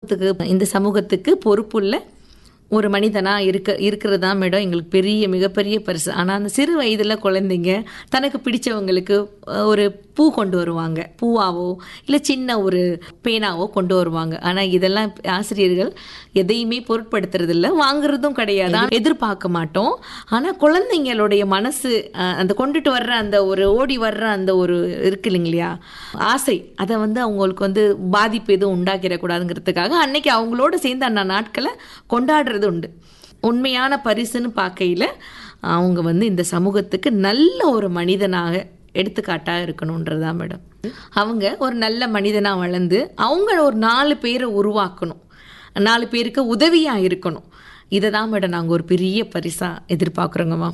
சமூகத்துக்கு இந்த சமூகத்துக்கு பொறுப்புள்ள ஒரு மனிதனாக இருக்க இருக்கிறது தான் மேடம் எங்களுக்கு பெரிய மிகப்பெரிய பரிசு ஆனால் அந்த சிறு வயதில் குழந்தைங்க தனக்கு பிடிச்சவங்களுக்கு அஹ், ஒரு பூ கொண்டு வருவாங்க பூவாவோ இல்லை சின்ன ஒரு பேனாவோ கொண்டு வருவாங்க ஆனால் இதெல்லாம் ஆசிரியர்கள் எதையுமே பொருட்படுத்துறது இல்ல வாங்குறதும் கிடையாது ஆனா, எதிர்பார்க்க மாட்டோம் ஆனால் குழந்தைங்களுடைய மனசு அஹ், அந்த கொண்டுட்டு வர்ற அந்த ஒரு ஓடி வர்ற அந்த ஒரு இருக்கு இல்லைங்களா ஆசை அதை வந்து அவங்களுக்கு வந்து பாதிப்பு எதுவும் உண்டாக்கிடக்கூடாதுங்கிறதுக்காக அன்னைக்கு அவங்களோட சேர்ந்து அந்த நாட்களை கொண்டாடுறது உண்டு உண்மையான பரிசுன்னு பார்க்கையில் அவங்க வந்து இந்த சமூகத்துக்கு நல்ல ஒரு மனிதனாக எடுத்துக்காட்டாக இருக்கணுன்றதா மேடம் அவங்க ஒரு நல்ல மனிதனாக வளர்ந்து அவங்க ஒரு நாலு பேரை உருவாக்கணும் நாலு பேருக்கு உதவியாக இருக்கணும் இதை தான் மேடம் நாங்கள் ஒரு பெரிய பரிசாக எதிர்பார்க்குறோங்கம்மா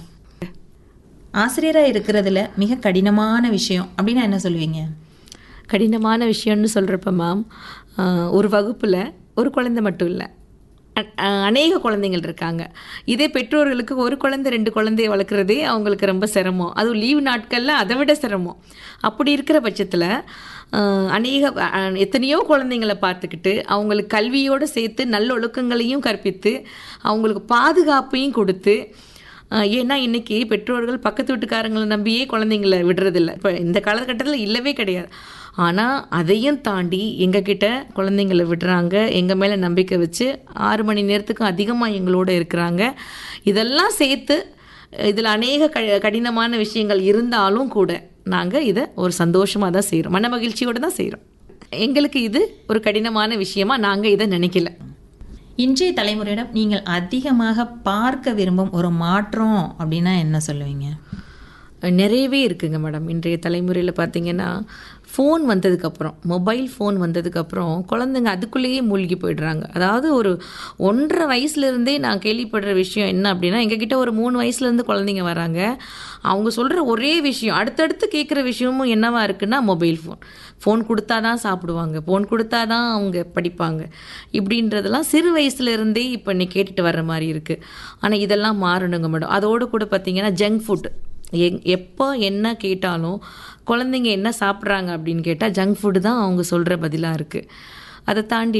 ஆசிரியராக இருக்கிறதுல மிக கடினமான விஷயம் அப்படின்னா என்ன சொல்லுவீங்க கடினமான விஷயம்னு சொல்கிறப்ப மேம் ஆஹ், ஒரு வகுப்பில் ஒரு குழந்தை மட்டும் இல்லை அ- அ- அநேக குழந்தைகள் இருக்காங்க இதே பெற்றோர்களுக்கு ஒரு குழந்தை ரெண்டு குழந்தைய வளர்க்குறதே அவங்களுக்கு ரொம்ப சிரமம் அதுவும் லீவு நாட்களில் அதை விட சிரமம் அப்படி இருக்கிற பட்சத்தில் அநேக அ- எத்தனையோ குழந்தைங்களை பார்த்துக்கிட்டு அவங்களுக்கு கல்வியோடு சேர்த்து நல்ல ஒழுக்கங்களையும் கற்பித்து அவங்களுக்கு பாதுகாப்பையும் கொடுத்து ஆஹ் ஏன்னா இன்னைக்கு பெற்றோர்கள் பக்கத்து வீட்டுக்காரங்களை நம்பியே குழந்தைங்கள விடுறதில்ல இப்போ இந்த காலகட்டத்தில் இல்லவே கிடையாது ஆனால் அதையும் தாண்டி எங்ககிட்ட குழந்தைங்கள விடுறாங்க எங்கள் மேலே நம்பிக்கை வச்சு ஆறு மணி நேரத்துக்கும் அதிகமாக எங்களோட இருக்கிறாங்க இதெல்லாம் சேர்த்து இதில் அநேக க கடினமான விஷயங்கள் இருந்தாலும் கூட நாங்கள் இதை ஒரு சந்தோஷமாக தான் செய்கிறோம் மன மகிழ்ச்சியோடு தான் செய்கிறோம் எங்களுக்கு இது ஒரு கடினமான விஷயமா நாங்கள் இதை நினைக்கல இன்றைய தலைமுறையிடம் நீங்கள் அதிகமாக பார்க்க விரும்பும் ஒரு மாற்றம் அப்படின்னா என்ன சொல்லுவீங்க நிறையவே இருக்குங்க மேடம் இன்றைய தலைமுறையில் பார்த்தீங்கன்னா ஃபோன் வந்ததுக்கப்புறம் மொபைல் ஃபோன் வந்ததுக்கப்புறம் குழந்தைங்க அதுக்குள்ளேயே மூழ்கி போயிடுறாங்க அதாவது ஒரு ஒன்றரை வயசுலேருந்தே நான் கேள்விப்படுற விஷயம் என்ன அப்படின்னா எங்ககிட்ட ஒரு மூணு வயசுலேருந்து குழந்தைங்க வராங்க அவங்க சொல்கிற ஒரே விஷயம் அடுத்தடுத்து கேட்குற விஷயமும் என்னவா இருக்குன்னா மொபைல் ஃபோன் ஃபோன் கொடுத்தா தான் சாப்பிடுவாங்க ஃபோன் கொடுத்தா தான் அவங்க படிப்பாங்க இப்படின்றதெல்லாம் சிறு வயசுலேருந்தே இப்போ இன்னைக்கு கேட்டுட்டு வர்ற மாதிரி இருக்குது ஆனால் இதெல்லாம் மாறணுங்க மேடம் அதோடு கூட பார்த்தீங்கன்னா ஜங்க் ஃபுட் எங் எப்போ என்ன கேட்டாலும் குழந்தைங்க என்ன சாப்பிட்றாங்க அப்படின்னு கேட்டால் ஜங்க் ஃபுட்டு தான் அவங்க சொல்கிற பதிலாக இருக்குது அதை தாண்டி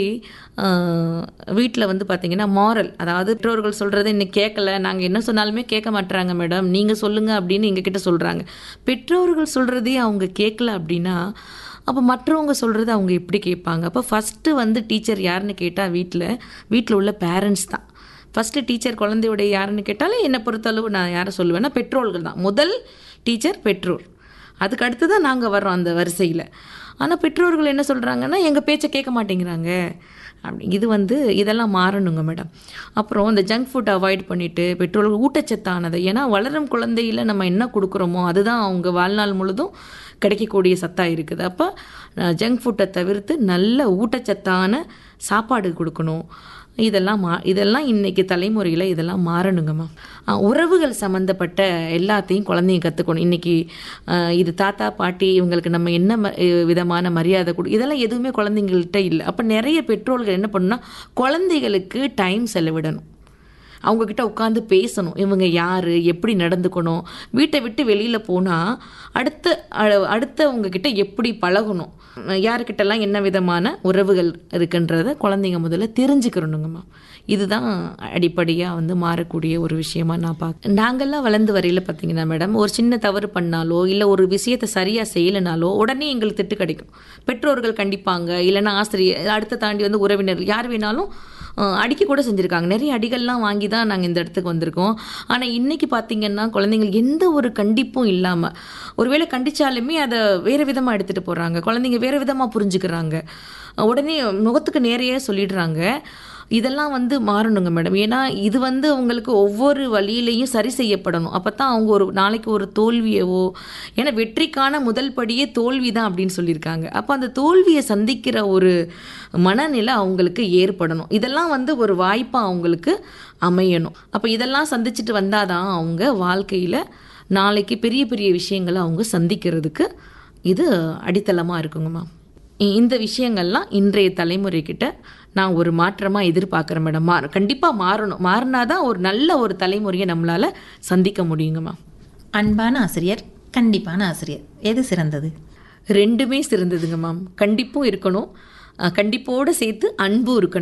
வீட்டில் வந்து பார்த்திங்கன்னா மாரல் அதாவது பெற்றோர்கள் சொல்கிறத இன்னைக்கு கேட்கல நாங்கள் என்ன சொன்னாலுமே கேட்க மாட்டுறாங்க மேடம் நீங்கள் சொல்லுங்கள் அப்படின்னு எங்ககிட்ட சொல்கிறாங்க பெற்றோர்கள் சொல்கிறதே அவங்க கேட்கல அப்படின்னா அப்போ மற்றவங்க சொல்கிறது அவங்க எப்படி கேட்பாங்க அப்போ ஃபஸ்ட்டு வந்து டீச்சர் யாருன்னு கேட்டால் வீட்டில் வீட்டில் உள்ள பேரண்ட்ஸ் தான் ஃபஸ்ட்டு டீச்சர் குழந்தையுடைய யாருன்னு கேட்டாலும் என்னை பொறுத்தளவு நான் யாரை சொல்லுவேன்னா பெற்றோர்கள் தான் முதல் டீச்சர் பெற்றோர் அதுக்கு அடுத்து தான் நாங்கள் வர்றோம் அந்த வரிசையில் ஆனால் பெற்றோர்கள் என்ன சொல்கிறாங்கன்னா எங்கள் பேச்சை கேட்க மாட்டேங்கிறாங்க அப்படி இது வந்து இதெல்லாம் மாறணுங்க மேடம் அப்புறம் இந்த ஜங்க் ஃபுட் அவாய்ட் பண்ணிவிட்டு பெற்றோர்கள் ஊட்டச்சத்தானதை ஏன்னா வளரும் குழந்தையில நம்ம என்ன கொடுக்குறோமோ அதுதான் அவங்க வாழ்நாள் முழுதும் கிடைக்கக்கூடிய சத்தாக இருக்குது அப்போ ஜங்க் ஃபுட்டை தவிர்த்து நல்ல ஊட்டச்சத்தான சாப்பாடு கொடுக்கணும் இதெல்லாம் மா இதெல்லாம் இன்னைக்கு தலைமுறையில் இதெல்லாம் மாறணுங்கம்மா அஹ் உறவுகள் சம்மந்தப்பட்ட எல்லாத்தையும் குழந்தைங்க கற்றுக்கணும் இன்னைக்கு அஹ் இது தாத்தா பாட்டி இவங்களுக்கு நம்ம என்ன ம- அஹ் விதமான மரியாதை கொடு இதெல்லாம் எதுவுமே குழந்தைங்கள்ட்ட இல்லை அப்போ நிறைய பெற்றோர்கள் என்ன பண்ணணும்னா குழந்தைகளுக்கு டைம் செலவிடணும் அவங்கக்கிட்ட உட்காந்து பேசணும் இவங்க யார் எப்படி நடந்துக்கணும் வீட்டை விட்டு வெளியில் போனால் அடுத்த அ- அடுத்தவங்க கிட்ட எப்படி பழகணும் யாருக்கிட்டலாம் என்ன விதமான உறவுகள் இருக்குன்றத குழந்தைங்க முதல்ல தெரிஞ்சுக்கிறணுங்கம்மா இதுதான் அடிப்படையாக வந்து மாறக்கூடிய ஒரு விஷயமா நான் பார்க்க நாங்கள்லாம் வளர்ந்து வரையில் பார்த்தீங்கன்னா மேடம் ஒரு சின்ன தவறு பண்ணாலோ இல்லை ஒரு விஷயத்தை சரியாக செய்யலைனாலோ உடனே எங்களுக்கு திட்டு கிடைக்கும் பெற்றோர்கள் கண்டிப்பாங்க இல்லைன்னா ஆசிரியர் அடுத்த தாண்டி வந்து உறவினர் யார் வேணாலும் அஹ், அடிக்க கூட செஞ்சுருக்காங்க நிறைய அடிகள்லாம் வாங்கி தான் நாங்கள் இந்த இடத்துக்கு வந்திருக்கோம் ஆனால் இன்னைக்கு பார்த்தீங்கன்னா குழந்தைங்களுக்கு எந்த ஒரு கண்டிப்பும் இல்லாமல் ஒருவேளை கண்டிச்சாலுமே அதை வேறு விதமாக எடுத்துகிட்டு போகிறாங்க குழந்தைங்க வேறு விதமாக புரிஞ்சுக்கிறாங்க உடனே முகத்துக்கு நேரையே சொல்லிடுறாங்க இதெல்லாம் வந்து மாறணுங்க மேடம் ஏன்னா இது வந்து அவங்களுக்கு ஒவ்வொரு வழியிலையும் சரி செய்யப்படணும் அப்போ தான் அவங்க ஒரு நாளைக்கு ஒரு தோல்வியவோ ஏன்னா வெற்றிக்கான முதல் படியே தோல்வி தான் அப்படின்னு சொல்லியிருக்காங்க அப்போ அந்த தோல்வியை சந்திக்கிற ஒரு மனநிலை அவங்களுக்கு ஏற்படணும் இதெல்லாம் வந்து ஒரு வாய்ப்பாக அவங்களுக்கு அமையணும் அப்போ இதெல்லாம் சந்திச்சுட்டு வந்தால் தான் அவங்க வாழ்க்கையில் நாளைக்கு பெரிய பெரிய விஷயங்களை அவங்க சந்திக்கிறதுக்கு இது அடித்தளமாக இருக்குங்கம்மா இ- இந்த விஷயங்கள்லாம் இன்றைய தலைமுறைக்கிட்ட நான் ஒரு மாற்றமாக எதிர்பார்க்குறேன் மேடம் மா கண்டிப்பாக மாறணும் மாறினா தான் ஒரு நல்ல ஒரு தலைமுறையை நம்மளால் சந்திக்க முடியுங்கம்மா அன்பான ஆசிரியர் கண்டிப்பான ஆசிரியர் எது சிறந்தது ரெண்டுமே சிறந்ததுங்க மேம் கண்டிப்பும் இருக்கணும் அஹ் கண்டிப்போடு சேர்த்து அன்பும் இருக்கணும்